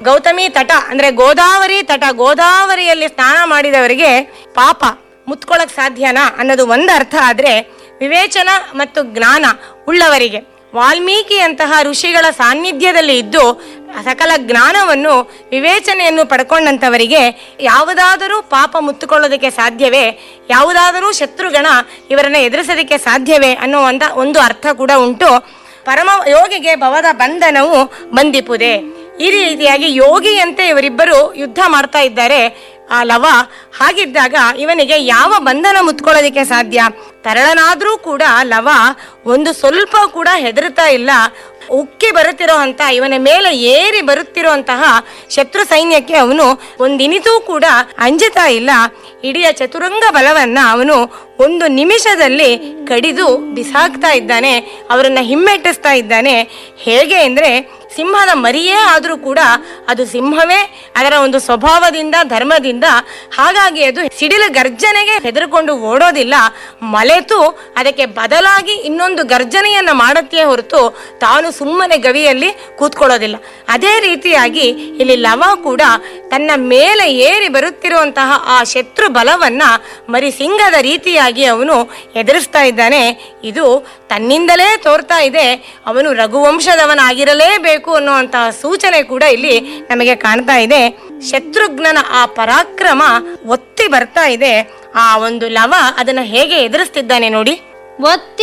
ಗೌತಮಿ ತಟ ಅಂದ್ರೆ ಗೋದಾವರಿ ತಟ ಗೋದಾವರಿಯಲ್ಲಿ ಸ್ನಾನ ಮಾಡಿದವರಿಗೆ ಪಾಪ ಮುತ್ಕೊಳಕ್ ಸಾಧ್ಯನಾ ಅನ್ನೋದು ಒಂದು ಅರ್ಥ ಆದ್ರೆ ವಿವೇಚನ ಮತ್ತು ಜ್ಞಾನ ಉಳ್ಳವರಿಗೆ ವಾಲ್ಮೀಕಿಯಂತಹ ಋಷಿಗಳ ಸಾನ್ನಿಧ್ಯದಲ್ಲಿ ಇದ್ದು ಸಕಲ ಜ್ಞಾನವನ್ನು ವಿವೇಚನೆಯನ್ನು ಪಡ್ಕೊಂಡಂಥವರಿಗೆ ಯಾವುದಾದರೂ ಪಾಪ ಮುತ್ತುಕೊಳ್ಳೋದಕ್ಕೆ ಸಾಧ್ಯವೇ ಯಾವುದಾದರೂ ಶತ್ರುಗಣ ಇವರನ್ನ ಎದುರಿಸೋದಕ್ಕೆ ಸಾಧ್ಯವೇ ಅನ್ನುವಂಥ ಒಂದು ಅರ್ಥ ಕೂಡ ಉಂಟು ಪರಮ ಯೋಗಿಗೆ ಭವದ ಬಂಧನವು ಬಂದಿಪುದೆ ಈ ರೀತಿಯಾಗಿ ಯೋಗಿಯಂತೆ ಇವರಿಬ್ಬರು ಯುದ್ಧ ಮಾಡ್ತಾ ಇದ್ದಾರೆ ಆ ಲವ ಹಾಗಿದ್ದಾಗ ಇವನಿಗೆ ಯಾವ ಬಂಧನ ಮುತ್ಕೊಳ್ಳೋದಕ್ಕೆ ಸಾಧ್ಯ ತರಳನಾದ್ರೂ ಕೂಡ ಲವ ಒಂದು ಸ್ವಲ್ಪ ಕೂಡ ಹೆದರ್ತಾ ಇಲ್ಲ ಉಕ್ಕಿ ಬರುತ್ತಿರೋ ಅಂತ ಇವನ ಮೇಲೆ ಏರಿ ಬರುತ್ತಿರುವಂತಹ ಶತ್ರು ಸೈನ್ಯಕ್ಕೆ ಅವನು ಒಂದಿನಿತೂ ಕೂಡ ಅಂಜುತ್ತಾ ಇಲ್ಲ ಇಡೀ ಚತುರಂಗ ಬಲವನ್ನ ಅವನು ಒಂದು ನಿಮಿಷದಲ್ಲಿ ಕಡಿದು ಬಿಸಾಕ್ತಾ ಇದ್ದಾನೆ ಅವರನ್ನ ಹಿಮ್ಮೆಟ್ಟಿಸ್ತಾ ಇದ್ದಾನೆ ಹೇಗೆ ಅಂದ್ರೆ ಸಿಂಹದ ಮರಿಯೇ ಆದರೂ ಕೂಡ ಅದು ಸಿಂಹವೇ ಅದರ ಒಂದು ಸ್ವಭಾವದಿಂದ ಧರ್ಮದಿಂದ ಹಾಗಾಗಿ ಅದು ಸಿಡಿಲು ಗರ್ಜನೆಗೆ ಹೆದರ್ಕೊಂಡು ಓಡೋದಿಲ್ಲ ಮಲೆತು ಅದಕ್ಕೆ ಬದಲಾಗಿ ಇನ್ನೊಂದು ಗರ್ಜನೆಯನ್ನ ಮಾಡುತ್ತೆ ಹೊರತು ತಾನು ಸುಮ್ಮನೆ ಗವಿಯಲ್ಲಿ ಕೂತ್ಕೊಳ್ಳೋದಿಲ್ಲ ಅದೇ ರೀತಿಯಾಗಿ ಇಲ್ಲಿ ಲವ ಕೂಡ ತನ್ನ ಮೇಲೆ ಏರಿ ಬರುತ್ತಿರುವಂತಹ ಆ ಶತ್ರು ಬಲವನ್ನ ಮರಿ ಸಿಂಗದ ರೀತಿಯಾಗಿ ಅವನು ಎದುರಿಸ್ತಾ ಇದ್ದಾನೆ ಇದು ತನ್ನಿಂದಲೇ ತೋರ್ತಾ ಇದೆ ಅವನು ರಘುವಂಶದವನಾಗಿರಲೇಬೇಕು ಅನ್ನುವಂತಹ ಸೂಚನೆ ಕೂಡ ಇಲ್ಲಿ ನಮಗೆ ಕಾಣ್ತಾ ಇದೆ ಶತ್ರುಘ್ನನ ಆ ಪರಾಕ್ರಮ ಒತ್ತಿ ಬರ್ತಾ ಇದೆ ಆ ಒಂದು ಲವ ಅದನ್ನ ಹೇಗೆ ಎದುರಿಸ್ತಿದ್ದಾನೆ ನೋಡಿ ಒತ್ತಿ